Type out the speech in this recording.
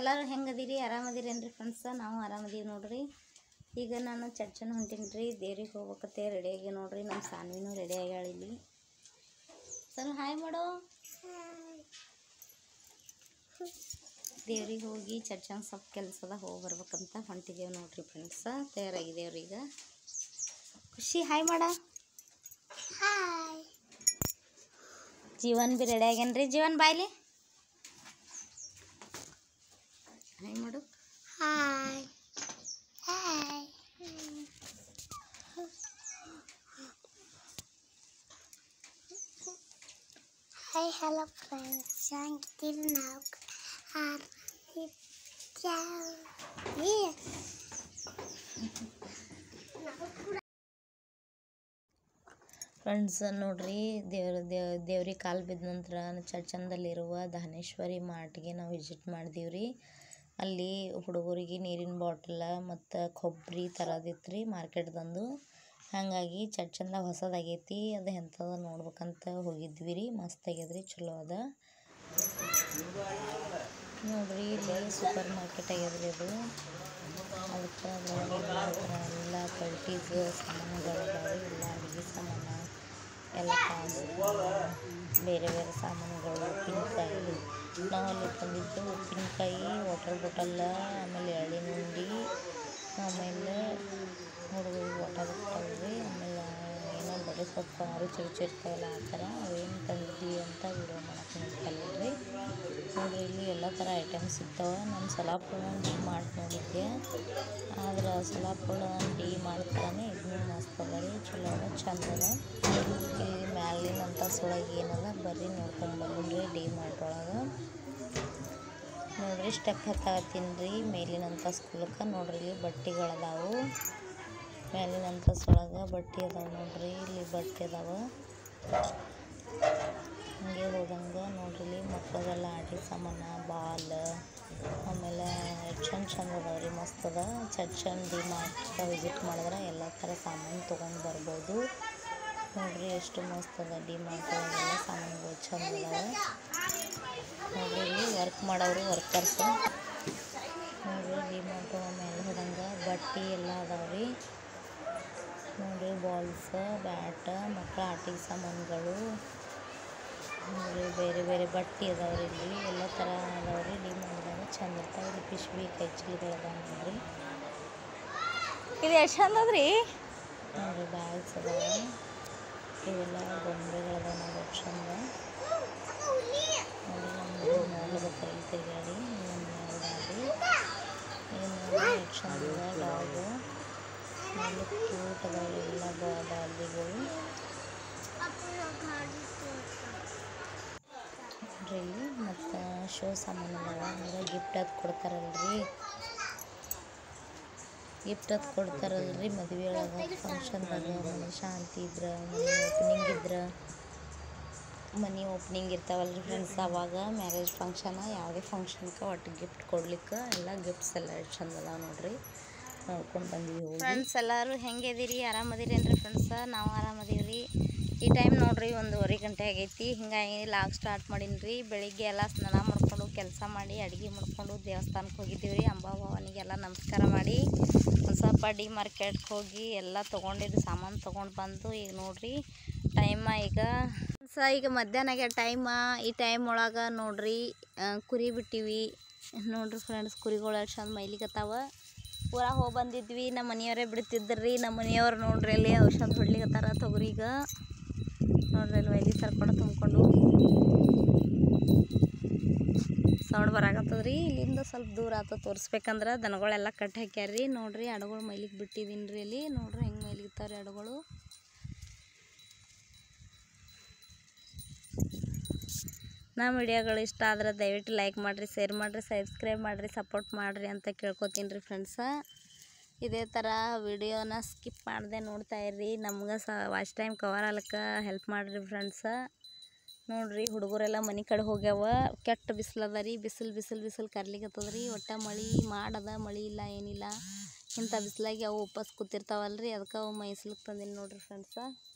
ಎಲ್ಲರೂ ಹೆಂಗದೀರಿ ಆರಾಮದಿರೇನ್ರಿ ಫ್ರೆಂಡ್ಸ ನಾವು ಆರಾಮದೀವಿ ನೋಡ್ರಿ ಈಗ ನಾನು ಚರ್ಚನ ಹೊಂಟೀನಿ ರೀ ದೇವ್ರಿಗೆ ಹೋಗ್ಬೇಕತ್ತೆ ರೆಡಿಯಾಗಿ ನೋಡ್ರಿ ನಮ್ಮ ಸಾನ್ವಿನೂ ರೆಡಿ ಆಗ್ಯಾಳ ಇಲ್ಲಿ ಸರ್ ಹಾಯ್ ಮಾಡೋ ದೇವ್ರಿಗೆ ಹೋಗಿ ಚರ್ಚಂಗೆ ಸ್ವಲ್ಪ ಕೆಲಸದ ಹೋಗಿ ಬರ್ಬೇಕಂತ ಹೊಂಟಿದ್ದೇವೆ ನೋಡ್ರಿ ಫ್ರೆಂಡ್ಸ ತಯಾರಾಗಿದ್ದೇವ್ರಿ ಈಗ ಖುಷಿ ಹಾಯ್ ಮಾಡ ಜೀವನ್ ಬಿ ರೆಡಿ ಆಗ್ಯಾನ್ರಿ ಜೀವನ್ ಬಾಯ್ಲಿ ಹಾಯ್ ಮಾಡು hi hi hi hello friends ಹೆಂಗಿದ್ದೀರಿ ನಾವು ಆರಾಮಿದ್ದೀವಿ ಫ್ರೆಂಡ್ಸ್ ನೋಡ್ರಿ ದೇವ್ರ ದೇವ್ ದೇವ್ರಿಗೆ ಕಾಲು ಬಿದ್ದ ನಂತರ ಚರ್ಚಂದಲ್ಲಿರುವ ದಾನೇಶ್ವರಿ ಮಾರ್ಟ್ಗೆ ನಾವು ವಿಸಿಟ್ ಮಾಡಿದೀವಿ ಅಲ್ಲಿ ಹುಡುಗರಿಗೆ ನೀರಿನ ಬಾಟಲ ಮತ್ತು ಕೊಬ್ಬರಿ ತರೋದಿತ್ತು ರೀ ಮಾರ್ಕೆಟ್ದಂದು ಹಾಗಾಗಿ ಚರ್ಚಂದ ಹೊಸದಾಗೈತಿ ಅದು ಎಂಥದ ನೋಡ್ಬೇಕಂತ ಹೋಗಿದ್ವಿ ರೀ ಮಸ್ತ್ ಆಗ್ಯದ್ರಿ ಚಲೋ ಅದ ನೋಡ್ರಿ ಇಲ್ಲಿ ಸೂಪರ್ ಮಾರ್ಕೆಟ್ ಆಗ್ಯದ್ರಿ ಅದು ಅದಕ್ಕೆ ಅದ್ರೊಳಗೆ ಎಲ್ಲ ಪಲ್ಟೀಸ್ ಸಾಮಾನುಗಳು ಅದಾವೆ ಎಲ್ಲ ಅಡುಗೆ ಸಾಮಾನು ಎಲ್ಲ ಕಾಸು ಬೇರೆ ಬೇರೆ ಸಾಮಾನುಗಳು ಉಪ್ಪಿನಕಾಯಿ ನಾವು ಅಲ್ಲಿ ತಂದಿದ್ದು ಉಪ್ಪಿನಕಾಯಿ ವಾಟರ್ ಬಾಟಲ್ಲ ಆಮೇಲೆ ಎಳ್ಳಿನ ಉಂಡೆ ಆಮೇಲೆ ಹುಡುಗರಿಗೆ ವಾಟರ್ ಬಾಟಲ್ ರೀ ಆಮೇಲೆ ಏನೋ ಬರೀ ಸ್ವಲ್ಪ ರುಚಿ ರುಚಿ ಇರ್ತಾವಲ್ಲ ಆ ಥರ ಅವೇನು ತಂದಿದ್ವಿ ಅಂತ ವಿಡಿಯೋ ಮಾಡಕ್ಕೆ ನಿಂತಲ್ಲ ರೀ ನೋಡ್ರಿ ಇಲ್ಲಿ ಎಲ್ಲ ಥರ ಐಟಮ್ಸ್ ಸಿಗ್ತಾವೆ ನಾನು ಸಲಾಪುಳ ಡಿ ಮಾರ್ಟ್ ನೋಡಿದ್ದೆ ಆದ್ರೆ ಸಲಾಪುಳ ಡಿ ಮಾರ್ಟ್ ಥರನೇ ಇದನ್ನು ಮಸ್ತ್ ಅದ ರೀ ಚಲೋ ಅದ ಚಂದ ಅದ ಇಲ್ಲಿ ಮ್ಯಾಲಿನ ಅಂತಸ್ತೊಳಗೆ ಏನದ ಬರ್ರಿ ನೋಡ್ಕೊಂಬರ್ರಿ ಡಿ ಮಾರ್ಟ್ ಒಳಗೆ ನೋಡ್ರಿ ಸ್ಟೆಪ್ ಹತ್ತಾಗತ್ತೀನಿ ರೀ ಮೇಲಿನ ಅಂತಸ್ತುಲಕ್ಕೆ ನೋಡ್ರಿ ಇಲ್ಲಿ ಬಟ್ಟೆಗಳದಾವು ಮೇಲಿನ ಅಂತಸ್ತೊಳಗೆ ಬಟ್ಟೆ ಅದಾವೆ ನೋಡ್ರಿ ಇಲ್ಲಿ ಬಟ್ಟೆ ಅದಾವೆ ಹಂಗೆ ಹೋದಂಗೆ ನೋಡ್ರಿ ಇಲ್ಲಿ ಮಕ್ಕಳದೆಲ್ಲ ಆಟಿಕೆ ಸಾಮಾನು ಬಾಲ್ ಆಮೇಲೆ ಚಂದ ಚಂದ ಅದಾವೆ ರೀ ಮಸ್ತ್ ಅದ ಚಂದ ಚಂದ ಡಿ ಮಾರ್ಟ್ ವಿಸಿಟ್ ಮಾಡಿದ್ರೆ ಎಲ್ಲ ಥರ ಸಾಮಾನು ತೊಗೊಂಡು ಬರ್ಬೋದು ನೋಡ್ರಿ ಎಷ್ಟು ಮಸ್ತ್ ಅದ ಡಿ ಮಾರ್ಟ್ ಒಳಗೆಲ್ಲ ಸಾಮಾನುಗಳು ಚಂದ ಅದಾವೆ ನೋಡ್ರಿ ಇಲ್ಲಿ ವರ್ಕ್ ಮಾಡೋರು ವರ್ಕರ್ಸ್ ನೋಡ್ರಿ ಡಿ ಮಾರ್ಟ್ ಮೇಲೆ ಹೋದಂಗೆ ಬಟ್ಟೆ ಎಲ್ಲ ಅದಾವೆ ರೀ ನೋಡ್ರಿ ಬಾಲ್ಸ್ ಬ್ಯಾಟ್ ಮಕ್ಕಳ ಆಟಿಕೆ ಸಾಮಾನುಗಳು ನೋಡ್ರಿ ಬೇರೆ ಬೇರೆ ಬಟ್ಟೆ ಅದಾವ್ರಿ ಇಲ್ಲಿ ಎಲ್ಲ ಥರ ಅದಾವ್ರಿ ಡಿ ಮಾಡಿದಾಗ ಚಂದ ಇರ್ತಾವೆ ಇಲ್ಲಿ ಪಿಶ್ವಿ ಕೈಚೀಲಗಳು ಅದಾವ ನೋಡ್ರಿ ಇದು ಎಷ್ಟು ಚಂದ ಅದ್ರಿ ನೋಡ್ರಿ ಬ್ಯಾಗ್ಸ್ ಅದಾವ ಇವೆಲ್ಲ ಗೊಂಬೆಗಳು ಅದಾವ ನೋಡೋ ಚಂದ ನೋಡಿ ನಮ್ಮದು ನೋಡ್ಲದ ಕೈ ತಿರುಗಾಡಿ ನಮ್ಮ ಗಾಡಿ ಏನು ನೋಡಿ ಎಷ್ಟು ಚಂದ ಡಾಗು ನೋಡ್ಲಿಕ್ಕೆ ಕ್ಯೂಟ್ ಅದಾವ ಎಲ್ಲ ಡಾಗಿಗಳು ನೋಡ್ರಿ ಇಲ್ಲಿ ಮತ್ತು ಶೋ ಸಾಮಾನು ಅದಾವ ಅಂದ್ರೆ ಗಿಫ್ಟ್ ಅದು ಕೊಡ್ತಾರಲ್ರಿ ಗಿಫ್ಟ್ ಅದು ಕೊಡ್ತಾರಲ್ರಿ ಮದುವೆ ಒಳಗೆ ಫಂಕ್ಷನ್ದಾಗ ಮನೆ ಶಾಂತಿ ಇದ್ರೆ ಮನೆ ಓಪನಿಂಗ್ ಇದ್ರೆ ಮನೆ ಓಪನಿಂಗ್ ಇರ್ತಾವಲ್ರಿ ಫ್ರೆಂಡ್ಸ್ ಅವಾಗ ಮ್ಯಾರೇಜ್ ಫಂಕ್ಷನ ಯಾವುದೇ ಫಂಕ್ಷನ್ಗೆ ಒಟ್ಟು ಗಿಫ್ಟ್ ಕೊಡ್ಲಿಕ್ಕೆ ಎಲ್ಲ ಗಿಫ್ಟ್ಸ್ ಎಲ್ಲ ಎಷ್ಟು ಚಂದ ಅದಾವ ನೋಡ್ರಿ ನೋಡ್ಕೊಂಡು ಬಂದೀವಿ ಹೋಗಿ ಫ್ರೆಂಡ್ಸ್ ಎಲ್ಲರೂ ಹೆಂಗಿದೀರಿ ಆರಾಮದಿರೇನ್ರಿ ಫ್ರೆಂಡ್ಸ ನಾವು ಆರಾಮದೀವಿ ರೀ ಈ ಟೈಮ್ ನೋಡ್ರಿ ಒಂದೂವರೆ ಗಂಟೆ ಆಗೈತಿ ಹಿಂಗಾಗಿ ಲಾಗ್ ಸ್ಟಾರ್ಟ್ ಮಾಡೀನಿ ರೀ ಬೆಳಿಗ್ಗೆ ಎಲ್ಲ ಸ್ನಾನ ಮಾಡ್ಕೊಂಡು ಕೆಲಸ ಮಾಡಿ ಅಡುಗೆ ಮಾಡ್ಕೊಂಡು ದೇವಸ್ಥಾನಕ್ಕೆ ಹೋಗಿದ್ದೀವಿ ರೀ ಅಂಬಾಭವಾನಿಗೆಲ್ಲ ನಮಸ್ಕಾರ ಮಾಡಿ ಒಂದು ಸ್ವಲ್ಪ ಡಿ ಮಾರ್ಕೆಟ್ಗೆ ಹೋಗಿ ಎಲ್ಲ ತೊಗೊಂಡಿದ್ದು ಸಾಮಾನು ತೊಗೊಂಡು ಬಂದು ಈಗ ನೋಡ್ರಿ ಟೈಮ ಈಗ ಸ ಈಗ ಮಧ್ಯಾಹ್ನ ಆಗ್ಯ ಟೈಮ ಈ ಟೈಮ್ ಒಳಗೆ ನೋಡ್ರಿ ಆ, ಕುರಿ ಬಿಟ್ಟಿವಿ ನೋಡ್ರಿ ಫ್ರೆಂಡ್ಸ್ ಕುರಿಗಳು ಎಷ್ಟು ಚಂದ ಮೈಲಿಕತ್ತಾವ ಊರಾಗ ಹೋಗಿ ಬಂದಿದ್ವಿ ನಮ್ಮ ಮನೆಯವರೇ ಬಿಡ್ತಿದ್ರಿ ನಮ್ಮ ಮನೆಯವ್ರು ನೋಡ್ರಿ ಅಲ್ಲಿ ಔಷಧ ಹೊಡ್ಲಿಕತ್ತಾರ ತೊಗರಿಗ ನೋಡ್ರಿ ಅಲ್ಲಿ ವೈಲಿ ಸರ್ಕೊಂಡು ತುಂಬಿಕೊಂಡು ಸೌಂಡ್ ಬರಾಕತ್ತದ್ರಿ ಇಲ್ಲಿಂದ ಸ್ವಲ್ಪ ದೂರ ಆತ ತೋರಿಸ್ಬೇಕಂದ್ರೆ ದನಗಳೆಲ್ಲ ಕಟ್ಟಿ ಹಾಕ್ಯಾರ್ರಿ ನೋಡ್ರಿ ಅಡಗಳು ಮೈಲಿಗೆ ಬಿಟ್ಟಿದ್ದೀನಿ ರೀ ಅಲ್ಲಿ ನೋಡ್ರಿ ಹೆಂಗೆ ಮೈಲಿಗ್ತಾವ್ರಿ ಅಡಗಳು ನಮ್ಮ ವಿಡಿಯೋಗಳು ಇಷ್ಟ ಆದ್ರೆ ದಯವಿಟ್ಟು ಲೈಕ್ ಮಾಡಿರಿ ಶೇರ್ ಮಾಡಿರಿ ಸಬ್ಸ್ಕ್ರೈಬ್ ಮಾಡಿರಿ ಸಪೋರ್ಟ್ ಮಾಡಿರಿ ಅಂತ ಕೇಳ್ಕೊತೀನಿ ರೀ ಫ್ರೆಂಡ್ಸ ಇದೇ ಥರ ವಿಡಿಯೋನ ಸ್ಕಿಪ್ ಮಾಡದೆ ನೋಡ್ತಾ ಇರ್ರಿ ನಮ್ಗೆ ಸ ವಾಚ್ ಟೈಮ್ ಕವರ್ ಆಗ್ಲಿಕ್ಕೆ ಹೆಲ್ಪ್ ಮಾಡಿರಿ ಫ್ರೆಂಡ್ಸ ನೋಡ್ರಿ ಹುಡುಗರೆಲ್ಲ ಮನೆ ಕಡೆ ಹೋಗ್ಯಾವ ಕೆಟ್ಟ ಬಿಸಿಲದ ರೀ ಬಿಸಿಲು ಬಿಸಿಲು ಬಿಸಿಲು ಕರ್ಲಿಕತ್ತದ ರೀ ಒಟ್ಟು ಮಳೆ ಮಾಡದ ಮಳೆ ಇಲ್ಲ ಏನಿಲ್ಲ ಇಂಥ ಬಿಸಿಲಾಗಿ ಅವು ಉಪಸ್ ಕೂತಿರ್ತಾವಲ್ರಿ ಅದಕ್ಕೆ ಅವು ಮೈಸ್ಲಿಕ್ಕೆ ತಂದೀನಿ ನೋಡ್ರಿ ಫ್ರೆಂಡ್ಸ